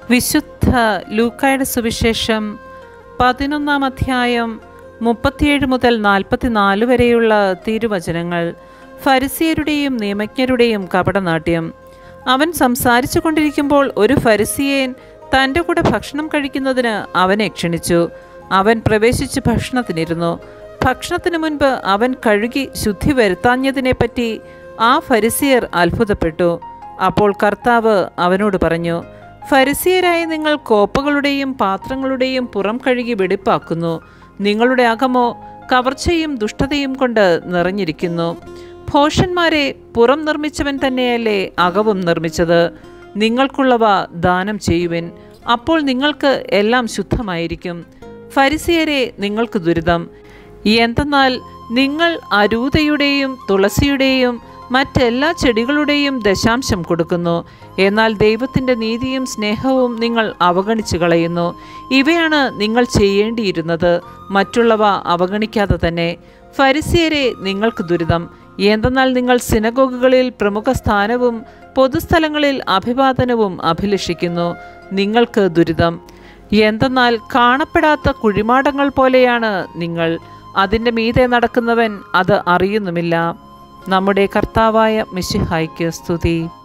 വിശുദ്ധ ലൂക്കായുടെ സുവിശേഷം പതിനൊന്നാം അധ്യായം മുപ്പത്തിയേഴ് മുതൽ നാൽപ്പത്തിനാല് വരെയുള്ള തിരുവചനങ്ങൾ ഫരിസിയരുടെയും നിയമജ്ഞരുടെയും കപടനാട്യം അവൻ സംസാരിച്ചു കൊണ്ടിരിക്കുമ്പോൾ ഒരു ഫരിസിയേൻ തൻ്റെ കൂടെ ഭക്ഷണം കഴിക്കുന്നതിന് അവനെ ക്ഷണിച്ചു അവൻ പ്രവേശിച്ച് ഭക്ഷണത്തിനിരുന്നു ഭക്ഷണത്തിന് മുൻപ് അവൻ കഴുകി ശുദ്ധി വരുത്താഞ്ഞതിനെപ്പറ്റി ആ ഫരിസിയർ അത്ഭുതപ്പെട്ടു അപ്പോൾ കർത്താവ് അവനോട് പറഞ്ഞു ഫരിസിയരായ നിങ്ങൾ കോപ്പകളുടെയും പാത്രങ്ങളുടെയും പുറം കഴുകി വെടിപ്പാക്കുന്നു നിങ്ങളുടെ അകമോ കവർച്ചയും ദുഷ്ടതയും കൊണ്ട് നിറഞ്ഞിരിക്കുന്നു ഭോഷന്മാരെ പുറം നിർമ്മിച്ചവൻ തന്നെയല്ലേ അകവും നിർമ്മിച്ചത് നിങ്ങൾക്കുള്ളവ ദാനം ചെയ്യുവിൻ അപ്പോൾ നിങ്ങൾക്ക് എല്ലാം ശുദ്ധമായിരിക്കും ഫരിസിയരെ നിങ്ങൾക്ക് ദുരിതം എന്തെന്നാൽ നിങ്ങൾ അരൂതയുടെയും തുളസിയുടെയും മറ്റെല്ലാ ചെടികളുടെയും ദശാംശം കൊടുക്കുന്നു എന്നാൽ ദൈവത്തിൻ്റെ നീതിയും സ്നേഹവും നിങ്ങൾ അവഗണിച്ചു കളയുന്നു ഇവയാണ് നിങ്ങൾ ചെയ്യേണ്ടിയിരുന്നത് മറ്റുള്ളവ അവഗണിക്കാതെ തന്നെ ഫരിസിയരെ നിങ്ങൾക്ക് ദുരിതം എന്തെന്നാൽ നിങ്ങൾ സിനഗോഗുകളിൽ പ്രമുഖ സ്ഥാനവും പൊതുസ്ഥലങ്ങളിൽ അഭിവാദനവും അഭിലഷിക്കുന്നു നിങ്ങൾക്ക് ദുരിതം എന്തെന്നാൽ കാണപ്പെടാത്ത കുഴിമാടങ്ങൾ പോലെയാണ് നിങ്ങൾ അതിൻ്റെ മീതെ നടക്കുന്നവൻ അത് അറിയുന്നുമില്ല നമ്മുടെ കർത്താവായ മിശിഹായ്ക്ക് സ്തുതി